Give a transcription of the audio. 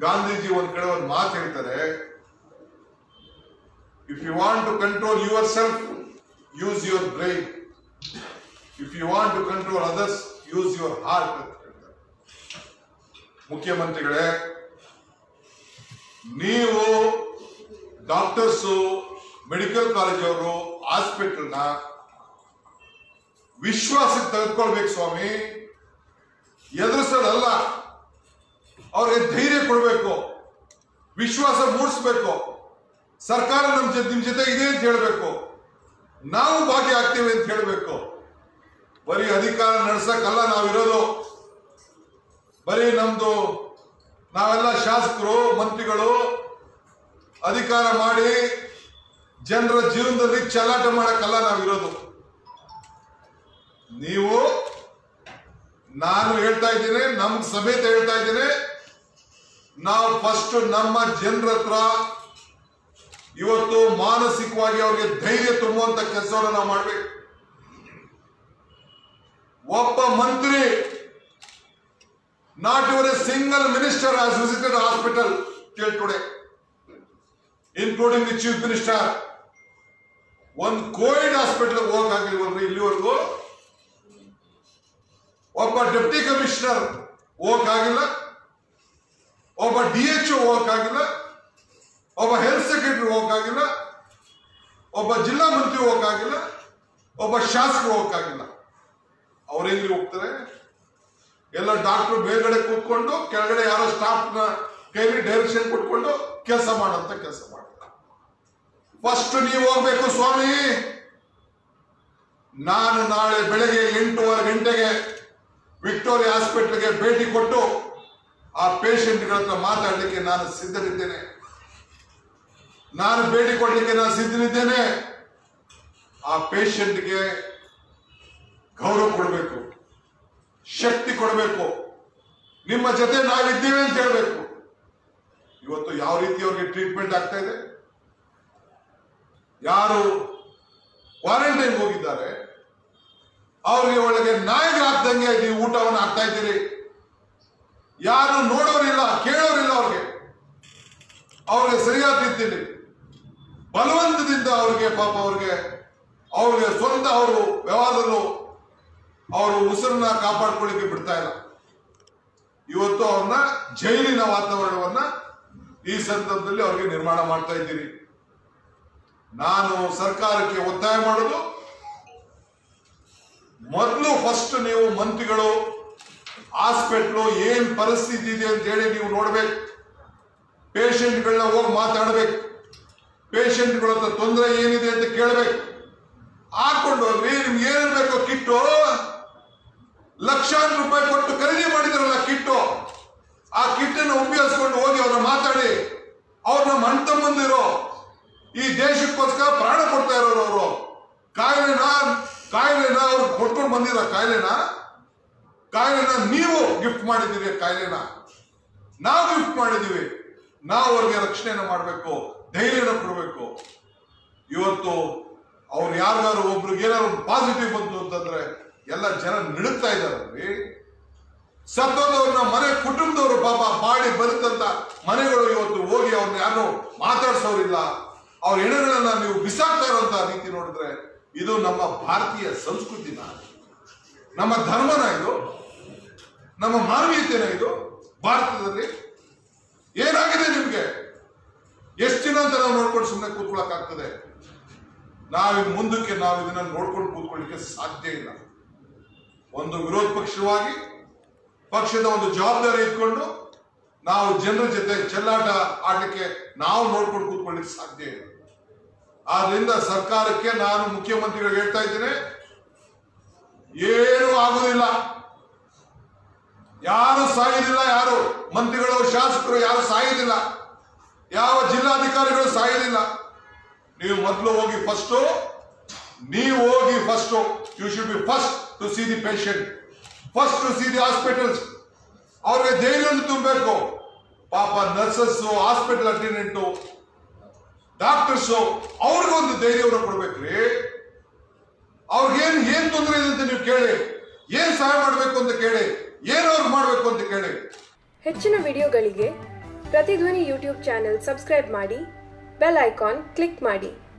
ಗಾಂಧೀಜಿ ಒಂದ್ ಕಡೆ ಒಂದು ಮಾತು ಹೇಳ್ತಾರೆ if you want to control yourself use your brain if you want to control others use your heart ಅಂತ ಹೇಳ್ತಾರೆ ಮುಖ್ಯಮಂತ್ರಿಗಳೇ ನೀವು ಡಾಕ್ಟರ್ಸು ಮೆಡಿಕಲ್ ಕಾಲೇಜ್ ಅವರು ಹಾಸ್ಪಿಟಲ್ನ ವಿಶ್ವಾಸಕ್ಕೆ ತೆಗೆದುಕೊಳ್ಬೇಕು ಸ್ವಾಮಿ ಎದುರಿಸೋದಲ್ಲ ಅವ್ರಿಗೆ ಧೈರ್ಯ ಕೊಡಬೇಕು ವಿಶ್ವಾಸ ಮೂಡಿಸ್ಬೇಕು ಸರ್ಕಾರ ನಮ್ ಜೊತೆ ನಿಮ್ ಜೊತೆ ಇದೆ ಅಂತ ಹೇಳ್ಬೇಕು ನಾವು ಭಾಗಿಯಾಗ್ತೀವಿ ಅಂತ ಹೇಳ್ಬೇಕು ಬರೀ ಅಧಿಕಾರ ನಡ್ಸಕ್ಕಲ್ಲ ನಾವಿರೋದು ಬರೀ ನಮ್ದು ನಾವೆಲ್ಲ ಶಾಸಕರು ಮಂತ್ರಿಗಳು ಅಧಿಕಾರ ಮಾಡಿ ಜನರ ಜೀವನದಲ್ಲಿ ಚಲಾಟ ಮಾಡಕ್ಕಲ್ಲ ನಾವಿರೋದು ನೀವು ನಾನು ಹೇಳ್ತಾ ಇದ್ದೀನಿ ನಮ್ ಸಮೇತ ಹೇಳ್ತಾ ಇದ್ದೀನಿ ನಾವು ಫಸ್ಟ್ ನಮ್ಮ ಜನರ ಹತ್ರ ಇವತ್ತು ಮಾನಸಿಕವಾಗಿ ಅವ್ರಿಗೆ ಧೈರ್ಯ ತುಂಬುವಂತ ಕೆಲಸವನ್ನು ನಾವು ಮಾಡ್ಬೇಕು ಒಬ್ಬ ಮಂತ್ರಿ not ever a single minister has visited hospital till today including the chief minister ಒಂದು ಕೋವಿಡ್ ಹಾಸ್ಪಿಟಲ್ ಹೋಗಕ್ಕಾಗಿಲ್ವಲ್ರಿ ಇಲ್ಲಿವರೆಗೂ ಒಬ್ಬ ಡೆಪ್ಟಿ ಕಮಿಷನರ್ ಹೋಗಕ್ಕಾಗಿಲ್ಲ ಒಬ್ಬ ಡಿ ಎಚ್ ಹೋಗಕ್ಕಾಗಿಲ್ಲ ಒಬ್ಬ ಹೆಲ್ತ್ ಸೆಕ್ರೆಟರಿ ಹೋಗಕ್ಕಾಗಿಲ್ಲ ಒಬ್ಬ ಜಿಲ್ಲಾ ಮಂತ್ರಿ ಹೋಗಕ್ಕಾಗಿಲ್ಲ ಒಬ್ಬ ಶಾಸಕರು ಹೋಗಕ್ಕಾಗಿಲ್ಲ ಅವ್ರೆಲ್ಲಿ ಹೋಗ್ತಾರೆ ಎಲ್ಲ ಡಾಕ್ಟರ್ ಮೇಲ್ಗಡೆ ಕೂತ್ಕೊಂಡು ಕೆಳಗಡೆ ಯಾರೋ ಸ್ಟಾಫ್ ನ ಕೈಲಿ ಡೈರೆಕ್ಷನ್ ಕೊಟ್ಕೊಂಡು ಕೆಲಸ ಮಾಡಂತ ಕೆಲಸ ಮಾಡ್ತಾರೆ ಫಸ್ಟ್ ನೀವು ಹೋಗ್ಬೇಕು ಸ್ವಾಮಿ ನಾನು ನಾಳೆ ಬೆಳಗ್ಗೆ ಎಂಟೂವರೆ ಗಂಟೆಗೆ ವಿಕ್ಟೋರಿಯಾ ಹಾಸ್ಪಿಟಲ್ಗೆ ಭೇಟಿ ಕೊಟ್ಟು ಆ ಪೇಷಂಟ್ಗಳ ಹತ್ರ ಮಾತಾಡಲಿಕ್ಕೆ ನಾನು ಸಿದ್ಧರಿದ್ದೇನೆ ನಾನು ಭೇಟಿ ಕೊಡ್ಲಿಕ್ಕೆ ನಾನು ಸಿದ್ಧರಿದ್ದೇನೆ ಆ ಪೇಷಂಟ್ಗೆ ಗೌರವ ಕೊಡಬೇಕು ಶಕ್ತಿ ಕೊಡಬೇಕು ನಿಮ್ಮ ಜೊತೆ ನಾವಿದ್ದೀವಿ ಅಂತ ಹೇಳ್ಬೇಕು ಇವತ್ತು ಯಾವ ರೀತಿ ಅವ್ರಿಗೆ ಟ್ರೀಟ್ಮೆಂಟ್ ಆಗ್ತಾ ಇದೆ ಯಾರು ಕ್ವಾರಂಟೈನ್ ಹೋಗಿದ್ದಾರೆ ಅವ್ರಿಗೆ ಒಳಗೆ ನಾಯಿಗಳಾಗ್ದಂಗೆ ನೀವು ಊಟವನ್ನು ಹಾಕ್ತಾ ಇದ್ದೀರಿ ಯಾರು ನೋಡೋರಿಲ್ಲ ಕೇಳೋರಿಲ್ಲ ಅವ್ರಿಗೆ ಅವ್ರಿಗೆ ಸರಿಯಾದ ರೀತಿಯಲ್ಲಿ ಬಲವಂತದಿಂದ ಅವ್ರಿಗೆ ಪಾಪ ಅವ್ರಿಗೆ ಅವ್ರಿಗೆ ಸ್ವಂತ ಅವರು ವ್ಯವಹಾರದಲ್ಲೂ ಅವರು ಉಸಿರನ್ನ ಕಾಪಾಡ್ಕೊಳ್ಳಿಕ್ಕೆ ಬಿಡ್ತಾ ಇಲ್ಲ ಇವತ್ತು ಅವ್ರನ್ನ ಜೈಲಿನ ವಾತಾವರಣವನ್ನ ಈ ಸಂದರ್ಭದಲ್ಲಿ ಅವ್ರಿಗೆ ನಿರ್ಮಾಣ ಮಾಡ್ತಾ ಇದ್ದೀರಿ ನಾನು ಸರ್ಕಾರಕ್ಕೆ ಒತ್ತಾಯ ಮಾಡೋದು ಮೊದಲು ಫಸ್ಟ್ ನೀವು ಮಂತ್ರಿಗಳು ಹಾಸ್ಪಿಟ್ಲು ಏನ್ ಪರಿಸ್ಥಿತಿ ಇದೆ ಅಂತ ಹೇಳಿ ನೀವು ನೋಡ್ಬೇಕು ಪೇಷಂಟ್ಗಳನ್ನ ಹೋಗಿ ಮಾತಾಡ್ಬೇಕು ಪೇಷಂಟ್ಗಳ ಹತ್ರ ತೊಂದರೆ ಏನಿದೆ ಅಂತ ಕೇಳ್ಬೇಕು ಹಾಕೊಂಡು ಹೋಗ್ರಿ ನಿಮ್ಗೆ ಏನೇನ್ ಬೇಕೋ ಕಿಟ್ಟು ಲಕ್ಷಾಂತರ ರೂಪಾಯಿ ಕೊಟ್ಟು ಖರೀದಿ ಮಾಡಿದ್ರಲ್ಲ ಕಿಟ್ಟು ಆ ಕಿಟ್ಟನ್ನು ಉಪಯೋಗಿಸ್ಕೊಂಡು ಹೋಗಿ ಅವ್ರನ್ನ ಮಾತಾಡಿ ಅವ್ರ ನಮ್ಮ ಅಣ್ಣ ತಮ್ಮಂದಿರು ಈ ದೇಶಕ್ಕೋಸ್ಕರ ಪ್ರಾಣ ಕೊಡ್ತಾ ಇರೋರು ಅವರು ಕಾಯಿಲೆನ ಕಾಯಿಲೆನ ಅವ್ರು ಕೊಟ್ಕೊಂಡು ಬಂದಿರ ಕಾಯಿಲೆನ ಕಾಯಿಲೆನ ನೀವು ಗಿಫ್ಟ್ ಮಾಡಿದ್ದೀರಿ ಕಾಯಿಲೆನ ನಾವು ಗಿಫ್ಟ್ ಮಾಡಿದೀವಿ ನಾವು ಅವ್ರಿಗೆ ರಕ್ಷಣೆಯನ್ನು ಮಾಡಬೇಕು ಧೈರ್ಯನ ಕೊಡಬೇಕು ಇವತ್ತು ಅವ್ರು ಯಾರಿಗಾರು ಒಬ್ರಿಗೆ ಏನಾದ್ರು ಪಾಸಿಟಿವ್ ಬಂತು ಅಂತಂದ್ರೆ ಎಲ್ಲ ಜನ ನಿಡುತ್ತಾ ಇದಾರಲ್ರಿ ಸತ್ತೋದವ್ರನ್ನ ಮನೆ ಕುಟುಂಬದವರು ಪಾಪ ಮಾಡಿ ಬದುಕಂತ ಮನೆಗಳು ಇವತ್ತು ಹೋಗಿ ಅವ್ರನ್ನ ಯಾರು ಮಾತಾಡ್ಸೋರಿಲ್ಲ ಅವ್ರ ಹೆಣಗಳನ್ನ ನೀವು ಬಿಸಾಕ್ತಾ ಇರೋಂತ ರೀತಿ ನೋಡಿದ್ರೆ ಇದು ನಮ್ಮ ಭಾರತೀಯ ಸಂಸ್ಕೃತಿನ ನಮ್ಮ ಧರ್ಮನ ಇದು ನಮ್ಮ ಮಾನವೀಯತೆನ ಇದು ಭಾರತದಲ್ಲಿ ಏನಾಗಿದೆ ನಿಮ್ಗೆ ಎಷ್ಟು ದಿನ ಅಂತ ನಾವು ನೋಡ್ಕೊಂಡು ಸುಮ್ಮನೆ ಕೂತ್ಕೊಳಕ್ ಆಗ್ತದೆ ನಾವಿನ್ ಮುಂದಕ್ಕೆ ನಾವು ಇದನ್ನ ನೋಡ್ಕೊಂಡು ಕೂತ್ಕೊಳ್ಳಿಕ್ಕೆ ಸಾಧ್ಯ ಇಲ್ಲ ಒಂದು ವಿರೋಧ ಪಕ್ಷವಾಗಿ ಪಕ್ಷದ ಒಂದು ಜವಾಬ್ದಾರಿ ಇಟ್ಕೊಂಡು ನಾವು ಜನರ ಜೊತೆ ಚೆಲ್ಲಾಟ ಆಡ್ಲಿಕ್ಕೆ ನಾವು ನೋಡ್ಕೊಂಡು ಕೂತ್ಕೊಳ್ಳಿಕ್ಕೆ ಸಾಧ್ಯ ಇಲ್ಲ ಆದ್ರಿಂದ ಸರ್ಕಾರಕ್ಕೆ ನಾನು ಮುಖ್ಯಮಂತ್ರಿಗಳು ಹೇಳ್ತಾ ಇದ್ದೀನಿ ಏನೂ ಆಗುದಿಲ್ಲ ಯಾರು ಸಾಯುದಿಲ್ಲ ಯಾರು ಮಂತ್ರಿಗಳು ಶಾಸಕರು ಯಾರು ಸಾಯುದಿಲ್ಲ ಯಾವ ಜಿಲ್ಲಾಧಿಕಾರಿಗಳು ಸಾಯುದಿಲ್ಲ ನೀವು ಮೊದಲು ಹೋಗಿ ಫಸ್ಟ್ ನೀವು ಹೋಗಿ first you should be first to see the patient first to see the hospitals ಅವ್ರಿಗೆ ಧೈರ್ಯವನ್ನು ತುಂಬಬೇಕು ಪಾಪ ನರ್ಸಸ್ ಹಾಸ್ಪಿಟಲ್ ಅಟೆಂಡೆಂಟು ಡಾಕ್ಟರ್ಸ್ ಅವ್ರಿಗೊಂದು ಧೈರ್ಯವನ್ನು ಕೊಡ್ಬೇಕ್ರಿ ಅವ್ರಿಗೇನ್ ಏನ್ ತೊಂದರೆ ಇದೆ ಅಂತ ನೀವು ಕೇಳಿ ಏನ್ ಸಹಾಯ ಮಾಡ್ಬೇಕು ಅಂತ ಕೇಳಿ ಏನ್ ಅವ್ರಿಗೆ ಮಾಡ್ಬೇಕು ಅಂತ ಕೇಳಿ ಹೆಚ್ಚಿನ ವಿಡಿಯೋಗಳಿಗೆ ಪ್ರತಿಧ್ವನಿ ಯೂಟ್ಯೂಬ್ ಚಾನೆಲ್ ಸಬ್ಸ್ಕ್ರೈಬ್ ಮಾಡಿ ಬೆಲ್ ಐಕಾನ್ ಕ್ಲಿಕ್ ಮಾಡಿ